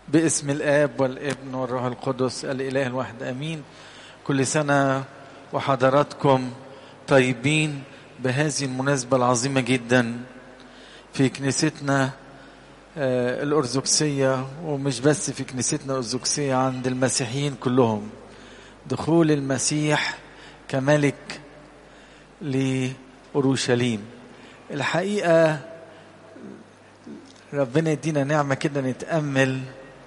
باسم الآب والابن والروح القدس الإله الواحد أمين كل سنة وحضراتكم طيبين بهذه المناسبة العظيمة جدا في كنيستنا آه، الأرثوذكسية ومش بس في كنيستنا الأرثوذكسية عند المسيحيين كلهم دخول المسيح كملك لأورشليم الحقيقة ربنا يدينا نعمة كده نتأمل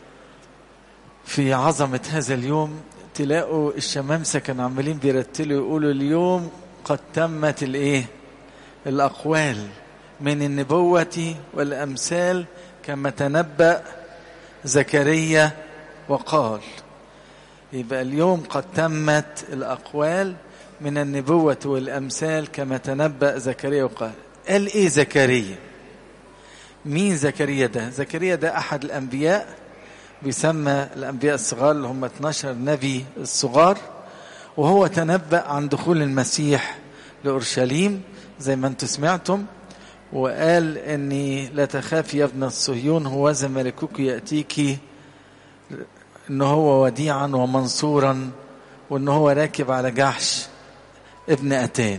في عظمة هذا اليوم تلاقوا الشمامسة كانوا عمالين بيرتلوا يقولوا اليوم قد تمت الايه الأقوال من النبوة والأمثال كما تنبأ زكريا وقال يبقى اليوم قد تمت الأقوال من النبوة والأمثال كما تنبأ زكريا وقال قال إيه زكريا مين زكريا ده زكريا ده أحد الأنبياء بيسمى الأنبياء الصغار اللي هم 12 نبي الصغار وهو تنبأ عن دخول المسيح لأورشليم زي ما انتم سمعتم وقال اني لا تخاف يا ابن الصهيون هو ذا ملكك يأتيك ان هو وديعا ومنصورا وان هو راكب على جحش ابن أتان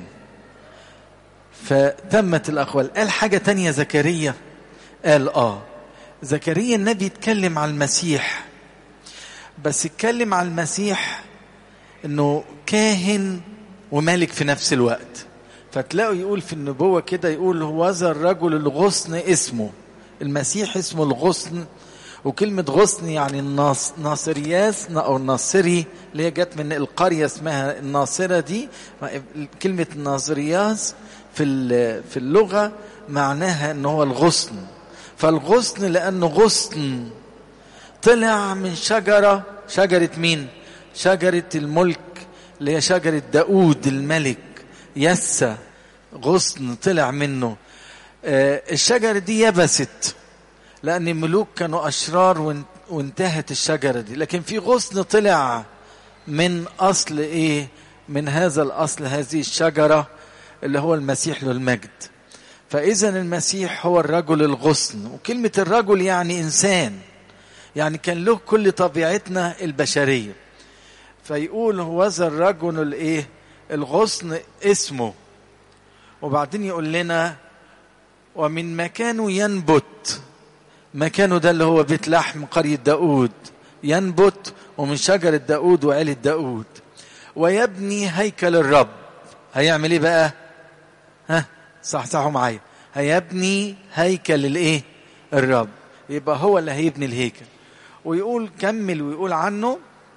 فتمت الأقوال قال حاجة تانية زكريا قال آه زكريا النبي اتكلم عن المسيح بس اتكلم عن المسيح انه كاهن وملك في نفس الوقت فتلاقوا يقول في النبوة كده يقول هو ذا الرجل الغصن اسمه المسيح اسمه الغصن وكلمة غصن يعني الناص ناصرياس أو الناصري اللي هي جت من القرية اسمها الناصرة دي كلمة ناصرياس في في اللغة معناها ان هو الغصن فالغصن لأنه غصن طلع من شجرة شجرة مين شجرة الملك اللي هي شجرة داود الملك يسى غصن طلع منه آه الشجرة دي يبست لأن الملوك كانوا أشرار وانتهت الشجرة دي لكن في غصن طلع من أصل إيه من هذا الأصل هذه الشجرة اللي هو المسيح له المجد فإذا المسيح هو الرجل الغصن وكلمة الرجل يعني إنسان يعني كان له كل طبيعتنا البشرية فيقول هو ذا الرجل الإيه الغصن اسمه وبعدين يقول لنا ومن مكانه ينبت مكانه ده اللي هو بيت لحم قرية داود ينبت ومن شجرة داود وعيلة داود ويبني هيكل الرب هيعمل ايه بقى ها صح صحوا معايا هيبني هيكل الايه الرب يبقى هو اللي هيبني الهيكل ويقول كمل ويقول عنه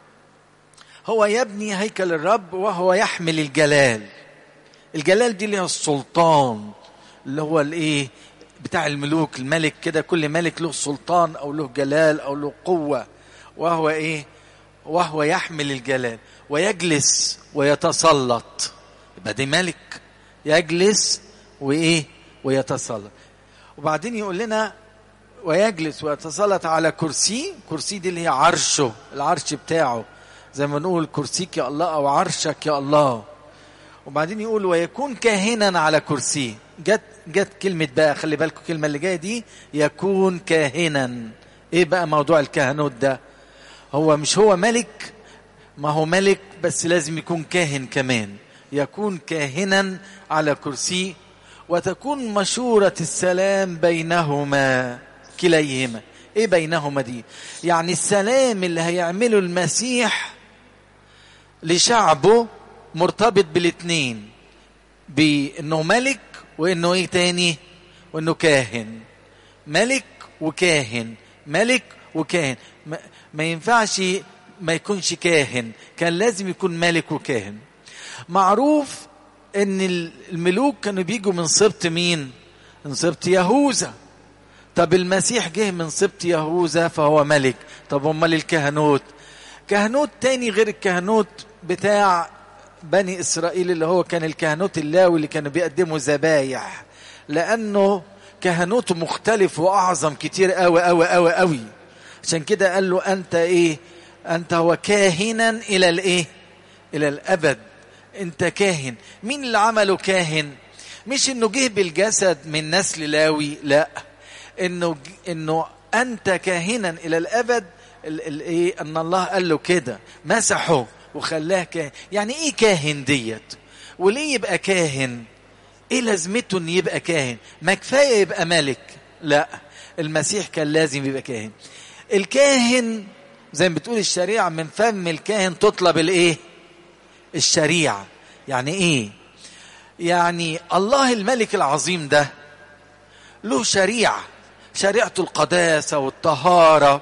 هو يبني هيكل الرب وهو يحمل الجلال الجلال دي اللي هي السلطان اللي هو الايه بتاع الملوك الملك كده كل ملك له سلطان او له جلال او له قوة وهو ايه وهو يحمل الجلال ويجلس ويتسلط يبقى دي ملك يجلس وايه ويتسلط وبعدين يقول لنا ويجلس ويتسلط على كرسي كرسي دي اللي هي عرشه العرش بتاعه زي ما نقول كرسيك يا الله او عرشك يا الله وبعدين يقول ويكون كاهنا على كرسيه جت جت كلمة بقى خلي بالكم الكلمة اللي جاية دي يكون كاهنا ايه بقى موضوع الكهنوت ده هو مش هو ملك ما هو ملك بس لازم يكون كاهن كمان يكون كاهنا على كرسي وتكون مشورة السلام بينهما كليهما ايه بينهما دي يعني السلام اللي هيعمله المسيح لشعبه مرتبط بالاثنين بانه ملك وانه ايه تاني وانه كاهن ملك وكاهن ملك وكاهن ما, ما ينفعش ما يكونش كاهن كان لازم يكون ملك وكاهن معروف ان الملوك كانوا بيجوا من سبط مين من سبط يهوذا طب المسيح جه من سبط يهوذا فهو ملك طب امال الكهنوت كهنوت تاني غير الكهنوت بتاع بني اسرائيل اللي هو كان الكهنوت اللاوي اللي كانوا بيقدموا ذبايح لانه كهنوته مختلف واعظم كتير قوي قوي قوي قوي عشان كده قال له انت ايه انت هو كاهنا الى الايه الى الابد انت كاهن مين اللي عمله كاهن مش انه جه بالجسد من نسل لاوي لا انه انه انت كاهنا الى الابد ايه ان الله قال له كده مسحه وخلاه كاهن يعني ايه كاهن ديت وليه يبقى كاهن ايه لازمته ان يبقى كاهن ما كفايه يبقى ملك لا المسيح كان لازم يبقى كاهن الكاهن زي ما بتقول الشريعه من فم الكاهن تطلب الايه الشريعه يعني ايه يعني الله الملك العظيم ده له شريعه شريعه القداسه والطهاره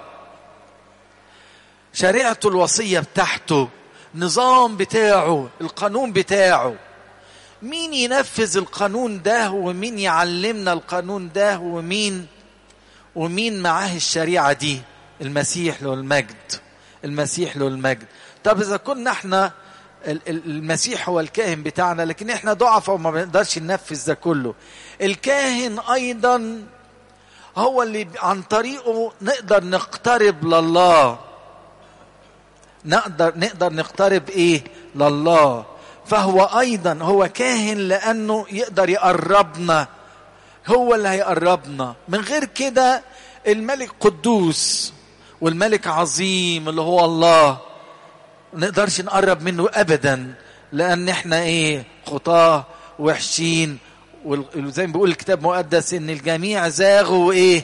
شريعه الوصيه بتاعته نظام بتاعه القانون بتاعه مين ينفذ القانون ده ومين يعلمنا القانون ده ومين ومين معاه الشريعة دي المسيح له المجد المسيح له المجد طب إذا كنا احنا المسيح هو الكاهن بتاعنا لكن احنا ضعفاء وما بنقدرش ننفذ ده كله الكاهن ايضا هو اللي عن طريقه نقدر نقترب لله نقدر نقدر نقترب ايه لله فهو ايضا هو كاهن لانه يقدر يقربنا هو اللي هيقربنا من غير كده الملك قدوس والملك عظيم اللي هو الله ما نقدرش نقرب منه ابدا لان احنا ايه خطاه وحشين وزي ما بيقول الكتاب المقدس ان الجميع زاغوا ايه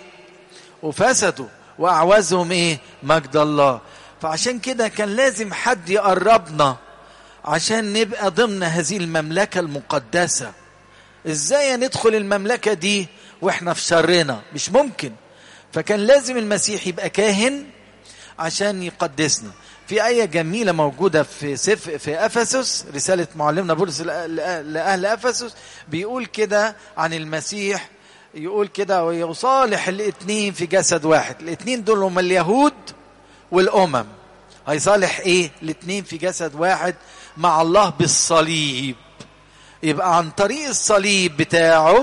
وفسدوا واعوزهم ايه مجد الله فعشان كده كان لازم حد يقربنا عشان نبقى ضمن هذه المملكة المقدسة ازاي ندخل المملكة دي واحنا في شرنا مش ممكن فكان لازم المسيح يبقى كاهن عشان يقدسنا في آية جميلة موجودة في سف في أفسس رسالة معلمنا بولس لأهل أفسس بيقول كده عن المسيح يقول كده ويصالح الاثنين في جسد واحد الاثنين دول هم اليهود والأمم هيصالح ايه الاثنين في جسد واحد مع الله بالصليب يبقى عن طريق الصليب بتاعه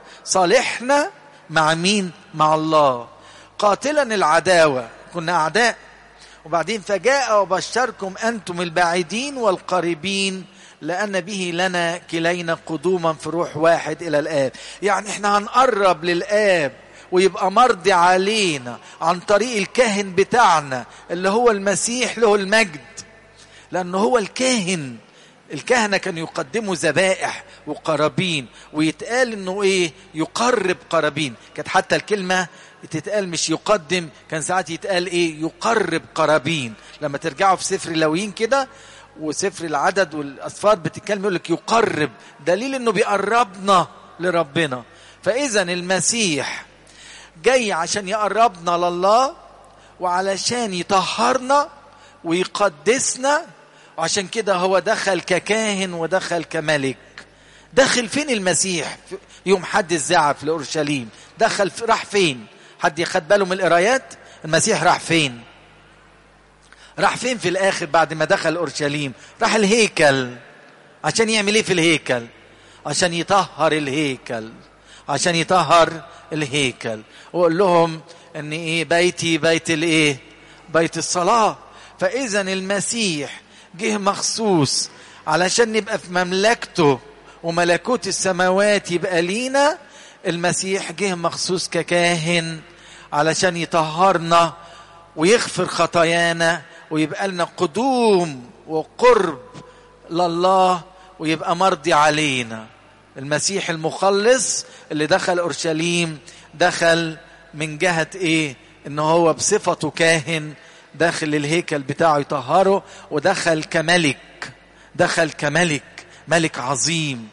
صالحنا مع مين مع الله قاتلا العداوة كنا أعداء وبعدين فجاء وبشركم أنتم البعيدين والقريبين لأن به لنا كلينا قدوما في روح واحد إلى الآب يعني احنا هنقرب للآب ويبقى مرضي علينا عن طريق الكاهن بتاعنا اللي هو المسيح له المجد لأنه هو الكاهن الكهنة كانوا يقدموا ذبائح وقرابين ويتقال انه ايه يقرب قرابين كانت حتى الكلمة تتقال مش يقدم كان ساعات يتقال ايه يقرب قرابين لما ترجعوا في سفر لوين كده وسفر العدد والاسفار بتتكلم يقول لك يقرب دليل انه بيقربنا لربنا فاذا المسيح جاي عشان يقربنا لله وعلشان يطهرنا ويقدسنا وعشان كده هو دخل ككاهن ودخل كملك دخل فين المسيح يوم حد الزعف في اورشليم دخل في راح فين حد ياخد باله من القرايات المسيح راح فين راح فين في الاخر بعد ما دخل اورشليم راح الهيكل عشان يعمل ايه في الهيكل عشان يطهر الهيكل عشان يطهر الهيكل وقول لهم ان ايه بيتي بيت الايه بيت الصلاه فاذا المسيح جه مخصوص علشان نبقى في مملكته وملكوت السماوات يبقى لينا المسيح جه مخصوص ككاهن علشان يطهرنا ويغفر خطايانا ويبقى لنا قدوم وقرب لله ويبقى مرضي علينا المسيح المخلص اللي دخل اورشليم دخل من جهه ايه ان هو بصفته كاهن داخل الهيكل بتاعه يطهره ودخل كملك دخل كملك ملك عظيم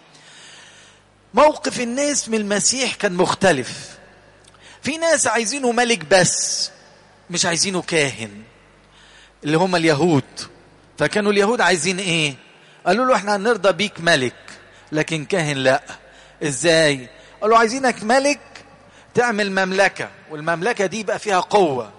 موقف الناس من المسيح كان مختلف في ناس عايزينه ملك بس مش عايزينه كاهن اللي هم اليهود فكانوا اليهود عايزين ايه قالوا له احنا هنرضى بيك ملك لكن كاهن لا ازاي قالوا عايزينك ملك تعمل مملكة والمملكة دي يبقى فيها قوة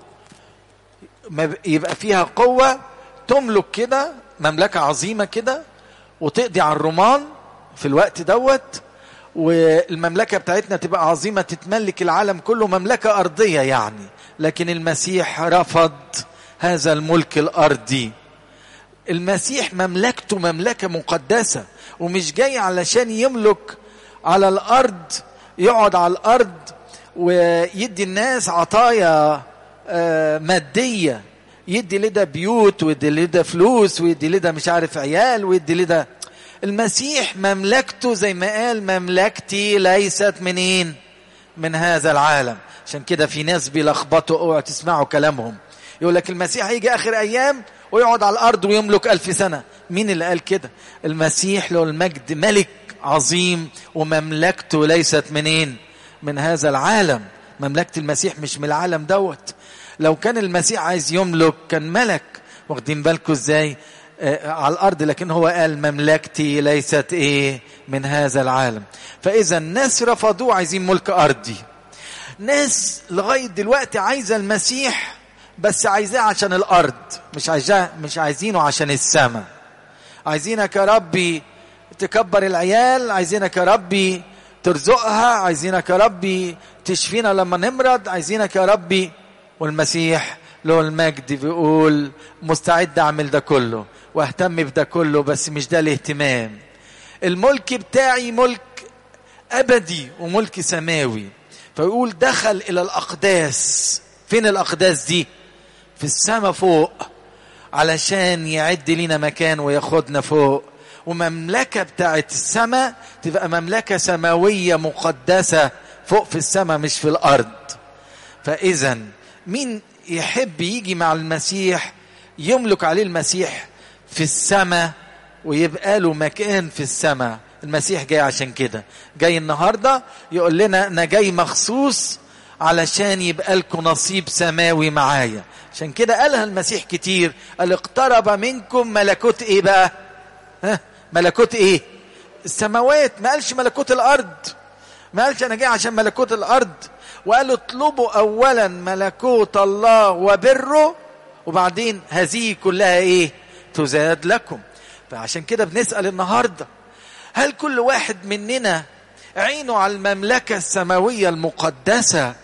يبقى فيها قوة تملك كده مملكة عظيمة كده وتقضي على الرومان في الوقت دوت والمملكة بتاعتنا تبقى عظيمة تتملك العالم كله مملكة أرضية يعني لكن المسيح رفض هذا الملك الأرضي المسيح مملكته مملكة مقدسة ومش جاي علشان يملك على الأرض يقعد على الأرض ويدي الناس عطايا مادية يدي لده بيوت ويدي لده فلوس ويدي لده مش عارف عيال ويدي لده المسيح مملكته زي ما قال مملكتي ليست منين من هذا العالم عشان كده في ناس بيلخبطوا اوعوا تسمعوا كلامهم يقول لك المسيح هيجي اخر ايام ويقعد على الارض ويملك الف سنه مين اللي قال كده المسيح له المجد ملك عظيم ومملكته ليست منين من هذا العالم مملكه المسيح مش من العالم دوت لو كان المسيح عايز يملك كان ملك واخدين بالكم ازاي آه على الارض لكن هو قال مملكتي ليست ايه من هذا العالم فاذا الناس رفضوه عايزين ملك ارضي ناس لغايه دلوقتي عايزه المسيح بس عايزاه عشان الارض مش عايزاه مش عايزينه عشان السماء عايزينك يا ربي تكبر العيال عايزينك يا ربي ترزقها عايزينك يا ربي تشفينا لما نمرض عايزينك يا ربي والمسيح له المجد بيقول مستعد اعمل ده كله واهتم بده كله بس مش ده الاهتمام الملك بتاعي ملك ابدي وملك سماوي فيقول دخل الى الاقداس فين الاقداس دي في السماء فوق علشان يعد لنا مكان وياخدنا فوق ومملكه بتاعت السماء تبقى مملكه سماويه مقدسه فوق في السماء مش في الارض فاذا مين يحب يجي مع المسيح يملك عليه المسيح في السماء ويبقى له مكان في السماء المسيح جاي عشان كده جاي النهارده يقول لنا انا جاي مخصوص علشان يبقى لكم نصيب سماوي معايا عشان كده قالها المسيح كتير قال اقترب منكم ملكوت ايه بقى ها ملكوت ايه السماوات ما قالش ملكوت الارض ما قالش انا جاي عشان ملكوت الارض وقال اطلبوا اولا ملكوت الله وبره وبعدين هذه كلها ايه تزاد لكم فعشان كده بنسال النهارده هل كل واحد مننا عينه على المملكه السماويه المقدسه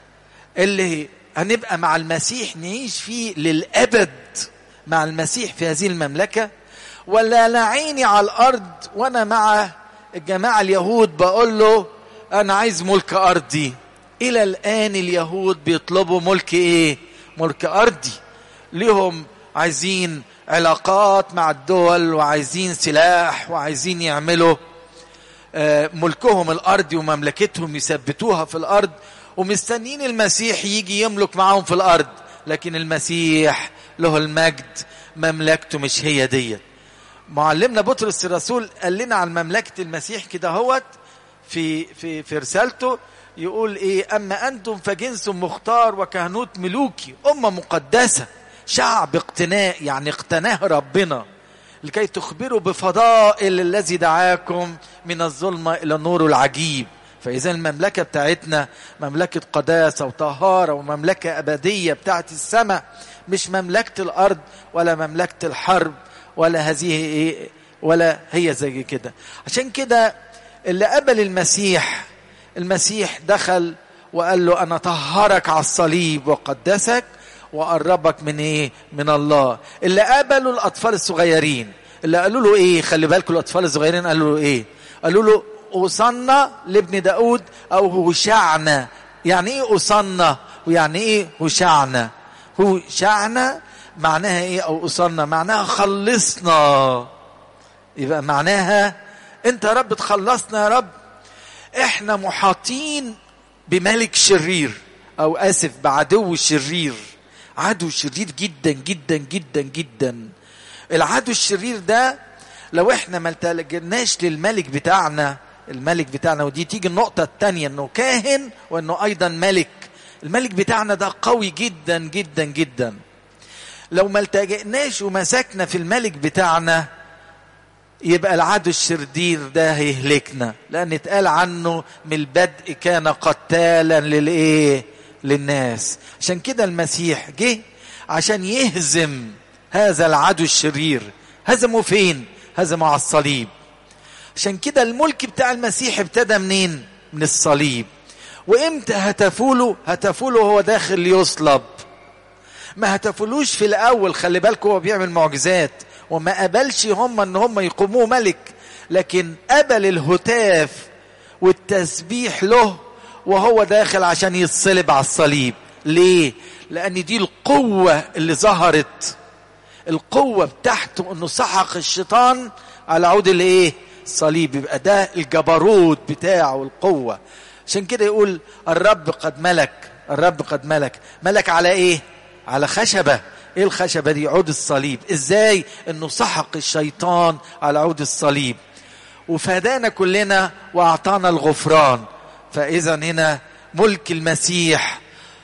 اللي هنبقى مع المسيح نعيش فيه للابد مع المسيح في هذه المملكه ولا انا عيني على الارض وانا مع الجماعه اليهود بقول له انا عايز ملك ارضي الى الان اليهود بيطلبوا ملك ايه ملك ارضي ليهم عايزين علاقات مع الدول وعايزين سلاح وعايزين يعملوا ملكهم الارضي ومملكتهم يثبتوها في الارض ومستنين المسيح يجي يملك معاهم في الارض لكن المسيح له المجد مملكته مش هي ديت معلمنا بطرس الرسول قال لنا عن مملكه المسيح كده هوت في في في رسالته يقول ايه اما انتم فجنس مختار وكهنوت ملوكي امه مقدسه شعب اقتناء يعني اقتناه ربنا لكي تخبروا بفضائل الذي دعاكم من الظلمه الى النور العجيب فاذا المملكه بتاعتنا مملكه قداسه وطهاره ومملكه ابديه بتاعت السماء مش مملكه الارض ولا مملكه الحرب ولا هذه ايه ولا هي زي كده عشان كده اللي قبل المسيح المسيح دخل وقال له انا طهرك على الصليب وقدسك وقربك من ايه من الله اللي قبلوا الاطفال الصغيرين اللي قالوا له ايه خلي بالكم الاطفال الصغيرين قالوا له ايه قالوا له اوصنا لابن داود او هشعنا يعني ايه اوصنا ويعني ايه هشعنا هشعنا معناها ايه او اوصلنا معناها خلصنا يبقى معناها انت يا رب تخلصنا يا رب احنا محاطين بملك شرير او اسف بعدو شرير عدو شرير جدا جدا جدا جدا العدو الشرير ده لو احنا ما التجناش للملك بتاعنا الملك بتاعنا ودي تيجي النقطة الثانية انه كاهن وانه ايضا ملك الملك بتاعنا ده قوي جدا جدا جدا لو ما التجئناش ومسكنا في الملك بتاعنا يبقى العدو الشرير ده هيهلكنا لان اتقال عنه من البدء كان قتالا للايه للناس عشان كده المسيح جه عشان يهزم هذا العدو الشرير هزمه فين هزمه على الصليب عشان كده الملك بتاع المسيح ابتدى منين من الصليب وامتى هتفوا له هتفوا له وهو داخل يصلب ما هتفولوش في الاول خلي بالكم هو بيعمل معجزات وما قبلش هم ان هم يقوموه ملك لكن قبل الهتاف والتسبيح له وهو داخل عشان يتصلب على الصليب ليه لان دي القوه اللي ظهرت القوه بتاعته انه سحق الشيطان على عود الايه الصليب يبقى ده الجبروت بتاعه القوه عشان كده يقول الرب قد ملك الرب قد ملك ملك على ايه على خشبه ايه الخشبه دي عود الصليب ازاي انه سحق الشيطان على عود الصليب وفادانا كلنا واعطانا الغفران فاذا هنا ملك المسيح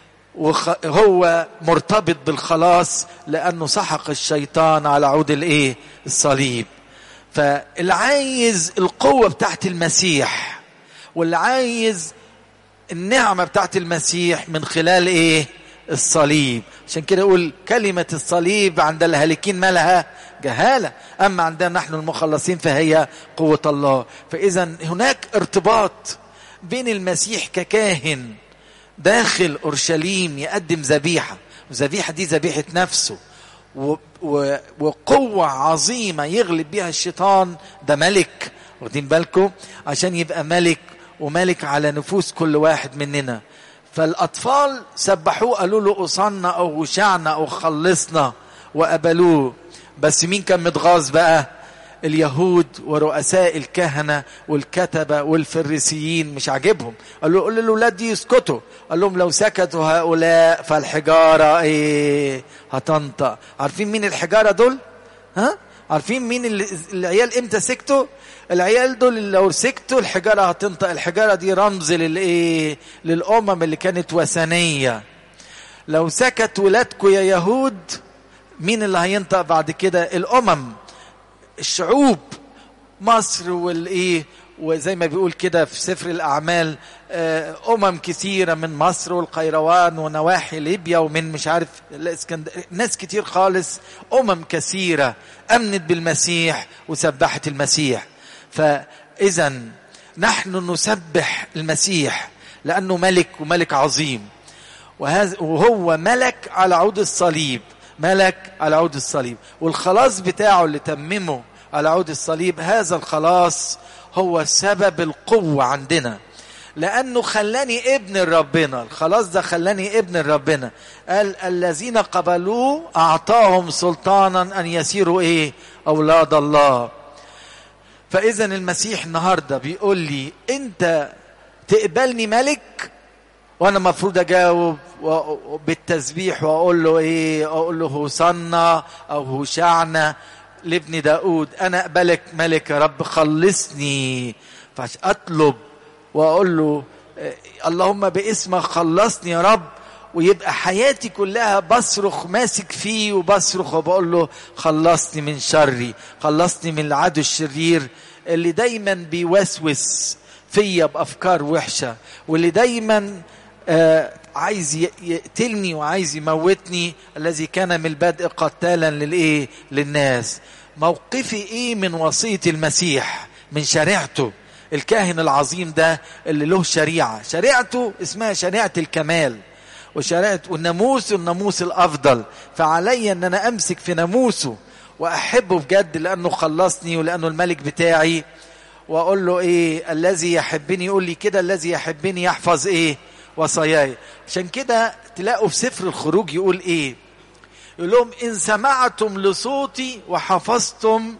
وهو مرتبط بالخلاص لانه سحق الشيطان على عود الايه الصليب فاللي عايز القوه بتاعت المسيح واللي عايز النعمه بتاعت المسيح من خلال ايه الصليب عشان كده يقول كلمة الصليب عند الهالكين مالها جهالة أما عندنا نحن المخلصين فهي قوة الله فإذا هناك ارتباط بين المسيح ككاهن داخل أورشليم يقدم ذبيحة وذبيحة دي ذبيحة نفسه و و وقوة عظيمة يغلب بها الشيطان ده ملك واخدين بالكم عشان يبقى ملك وملك على نفوس كل واحد مننا فالأطفال سبحوه قالوا له أصلنا أو وشعنا أو خلصنا وقبلوه بس مين كان متغاظ بقى اليهود ورؤساء الكهنة والكتبة والفريسيين مش عاجبهم قالوا له قول للولاد دي يسكتوا قال لهم لو سكتوا هؤلاء فالحجارة ايه هتنطق عارفين مين الحجارة دول ها عارفين مين اللي العيال امتى سكتوا العيال دول لو سكتوا الحجارة هتنطق الحجارة دي رمز للايه للأمم اللي كانت وثنية لو سكت ولادكم يا يهود مين اللي هينطق بعد كده الأمم الشعوب مصر والايه وزي ما بيقول كده في سفر الأعمال أمم كثيرة من مصر والقيروان ونواحي ليبيا ومن مش عارف الاسكندر ناس كتير خالص أمم كثيرة أمنت بالمسيح وسبحت المسيح فإذا نحن نسبح المسيح لأنه ملك وملك عظيم وهذا وهو ملك على عود الصليب ملك على عود الصليب والخلاص بتاعه اللي تممه على عود الصليب هذا الخلاص هو سبب القوة عندنا لأنه خلاني ابن ربنا الخلاص ده خلاني ابن ربنا قال الذين قبلوه أعطاهم سلطانا أن يسيروا إيه أولاد الله فإذا المسيح النهاردة بيقول لي أنت تقبلني ملك وانا المفروض اجاوب بالتسبيح واقول له ايه اقول له هوصنا او هوشعنا لابن داود انا اقبلك ملك يا رب خلصني فعش اطلب واقول له اللهم باسمك خلصني يا رب ويبقى حياتي كلها بصرخ ماسك فيه وبصرخ وبقول له خلصني من شري خلصني من العدو الشرير اللي دايما بيوسوس فيا بافكار وحشه واللي دايما آه عايز يقتلني وعايز يموتني الذي كان من البدء قتالا للايه للناس موقفي ايه من وصيه المسيح من شريعته الكاهن العظيم ده اللي له شريعه شريعته اسمها شريعه الكمال وشريعه والناموس الناموس الافضل فعلي ان انا امسك في ناموسه واحبه بجد لانه خلصني ولانه الملك بتاعي واقول له ايه الذي يحبني يقول لي كده الذي يحبني يحفظ ايه وصاياي عشان كده تلاقوا في سفر الخروج يقول ايه يقول لهم ان سمعتم لصوتي وحفظتم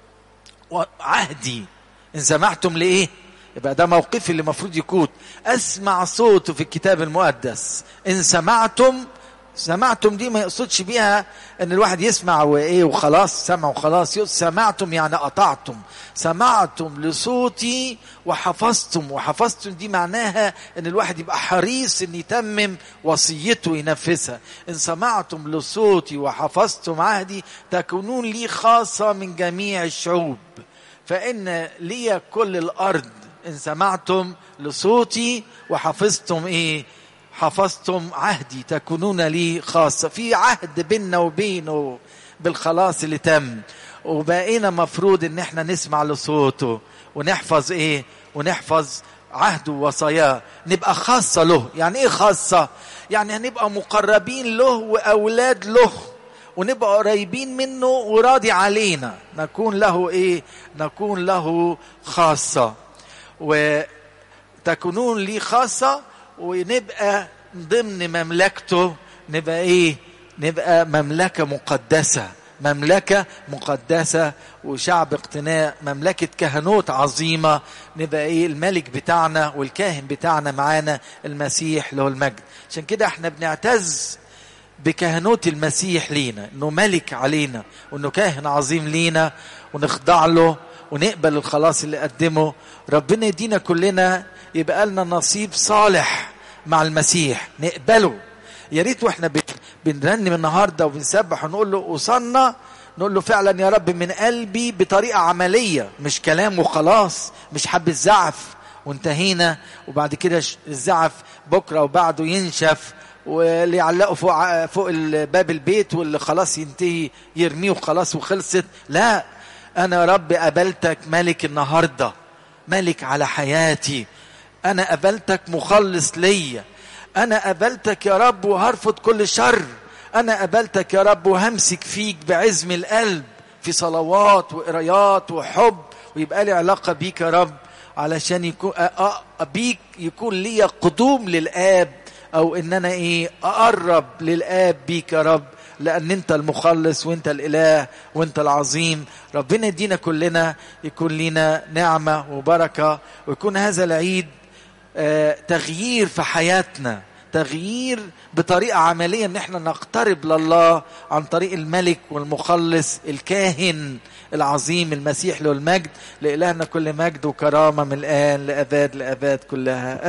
عهدي ان سمعتم لايه يبقى ده موقفي اللي المفروض يكون اسمع صوته في الكتاب المقدس ان سمعتم سمعتم دي ما يقصدش بيها ان الواحد يسمع وايه وخلاص سمع وخلاص سمعتم يعني قطعتم سمعتم لصوتي وحفظتم وحفظتم دي معناها ان الواحد يبقى حريص ان يتمم وصيته ينفذها ان سمعتم لصوتي وحفظتم عهدي تكونون لي خاصة من جميع الشعوب فإن لي كل الأرض إن سمعتم لصوتي وحفظتم إيه حفظتم عهدي تكونون لي خاصة في عهد بيننا وبينه بالخلاص اللي تم وبقينا مفروض ان احنا نسمع لصوته ونحفظ ايه ونحفظ عهده ووصاياه نبقى خاصة له يعني ايه خاصة يعني هنبقى مقربين له واولاد له ونبقى قريبين منه وراضي علينا نكون له ايه نكون له خاصة وتكونون لي خاصة ونبقى ضمن مملكته نبقى ايه نبقى مملكة مقدسة مملكة مقدسة وشعب اقتناء مملكة كهنوت عظيمة نبقى ايه الملك بتاعنا والكاهن بتاعنا معانا المسيح له المجد عشان كده احنا بنعتز بكهنوت المسيح لينا انه ملك علينا وانه كاهن عظيم لينا ونخضع له ونقبل الخلاص اللي قدمه ربنا يدينا كلنا يبقى لنا نصيب صالح مع المسيح نقبله يا ريت واحنا بنرنم النهارده وبنسبح ونقول له وصلنا نقول له فعلا يا رب من قلبي بطريقه عمليه مش كلام وخلاص مش حب زعف وانتهينا وبعد كده الزعف بكره وبعده ينشف واللي يعلقه فوق فوق باب البيت واللي خلاص ينتهي يرميه وخلاص وخلصت لا انا يا رب قبلتك ملك النهارده ملك على حياتي انا قبلتك مخلص ليا انا قبلتك يا رب وهرفض كل شر انا قبلتك يا رب وهمسك فيك بعزم القلب في صلوات وقرايات وحب ويبقى لي علاقه بيك يا رب علشان يكون بيك يكون لي قدوم للاب او ان انا ايه اقرب للاب بيك يا رب لان انت المخلص وانت الاله وانت العظيم ربنا يدينا كلنا يكون لنا نعمه وبركه ويكون هذا العيد آه تغيير في حياتنا تغيير بطريقة عملية ان احنا نقترب لله عن طريق الملك والمخلص الكاهن العظيم المسيح له المجد لإلهنا كل مجد وكرامة من الآن لأباد لأباد كلها